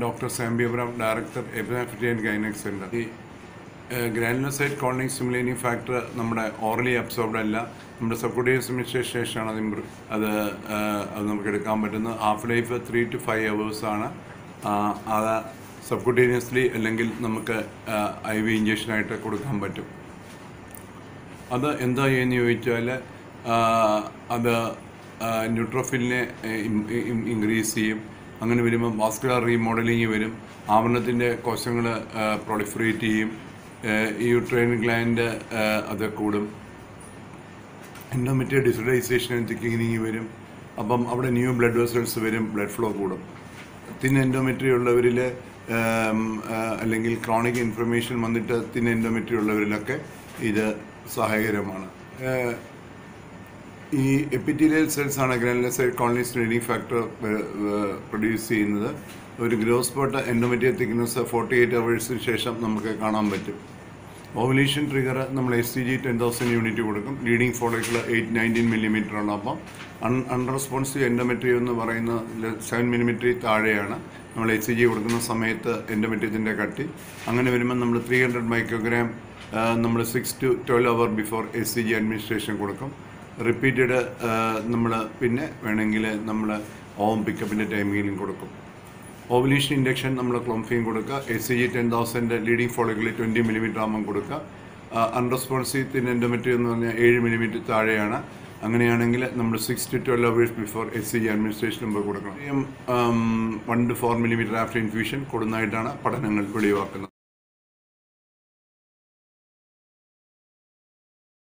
doctor Sambi Abraham director എബിനാഫിറ്റി and gynaec centre ഈ granulocyte colony stimulating factor നമ്മുടെ ഓറലി അബ്സോർബ്ഡ് അല്ല നമ്മുടെ സബ്കുട്ടീസ് മിനിസ്റ്റേഷൻ ശേഷമാണ് അത് ഇമ്പ്രൂ അത് ആ, അത് നമുക്ക് എടുക്കാൻ പറ്റുന്നത് half life three to five hours ആണ് ആ, അത് സബ്കുട്ടീനിയസ്ലി അല്ലെങ്കിൽ നമുക്ക് ഐ വി ഇഞ്ചക്ഷനായിട്ട് കൊടുക്കാൻ പറ്റും അത് എന്താ എന്ന് ചോദിച്ചാൽ അത് ന്യൂട്രോഫിലിനെ ഇൻക്രീസ് ചെയ്യും അങ്ങനെ വരുമ്പോൾ വാസ്കുലർ റീമോഡലിങ് വരും ആവരണത്തിൻ്റെ കോശങ്ങൾ പ്രൊളിഫറേറ്റ് ചെയ്യും യൂട്രൈൻ ഗ്ലാൻഡ് അത് കൂടും എൻഡോമെറ്റിയ ഡിസിഡൈസേഷൻ തിക്കിങ്ങിങ് വരും അപ്പം അവിടെ ന്യൂ ബ്ലഡ് വെസൽസ് വരും ബ്ലഡ് ഫ്ലോ കൂടും തിൻ എൻഡോമെട്രി ഉള്ളവരിൽ അല്ലെങ്കിൽ ക്രോണിക് ഇൻഫർമേഷൻ വന്നിട്ട് തിൻ എൻഡോമെട്രി ഉള്ളവരിലൊക്കെ ഇത് സഹായകരമാണ് ഏഹ്, ഈ എപ്പിറ്റീരിയൽ സെൽസ് ആണ് granulocyte colony straining factor produce ചെയ്യുന്നത് ഒരു gross spot endometrial thickness forty eight അവേഴ്സിന് ശേഷം നമുക്ക് കാണാൻ പറ്റും ഓവുലേഷൻ ട്രിഗർ നമ്മൾ S C G ten thousand unit കൊടുക്കും leading follicle eight nineteen millimetre ആണ് അപ്പം അൺ അൺറെസ്പോൺസീവ് എൻഡോമെട്രി എന്ന് പറയുന്ന സെവൻ മില്ലിമീറ്റർ താഴെയാണ് നമ്മൾ എസ് സി ജി കൊടുക്കുന്ന സമയത്ത് എൻഡോമെട്രിയത്തിൻ്റെ കട്ടി അങ്ങനെ വരുമ്പോൾ നമ്മൾ ത്രീ ഹൺഡ്രഡ് മൈക്രോഗ്രാം നമ്മൾ six to twelve hour before S C G administration കൊടുക്കും റിപ്പീറ്റഡ് നമ്മൾ പിന്നെ വേണമെങ്കിൽ നമ്മൾ ഓം പിക്കപ്പിൻ്റെ ടൈമിങ്ങിലും കൊടുക്കും ഓവുലേഷൻ ഇൻഡക്ഷൻ നമ്മൾ ക്ലോംഫിയും കൊടുക്കുക S C G ten thousand leading follicle twenty millimetre ആകുമ്പം കൊടുക്കുക അൺറെസ്പോൺസീവ് തിൻ എൻഡോമെട്രി എന്ന് പറഞ്ഞാൽ ഏഴ് മില്ലിമീറ്റർ താഴെയാണ് അങ്ങനെയാണെങ്കിൽ നമ്മൾ six to twelve hours before S C G administration മുമ്പ് കൊടുക്കണം one two four millimetre after infusion കൊടുന്നതായിട്ടാണ് പഠനങ്ങൾ വെളിവാക്കുന്നത്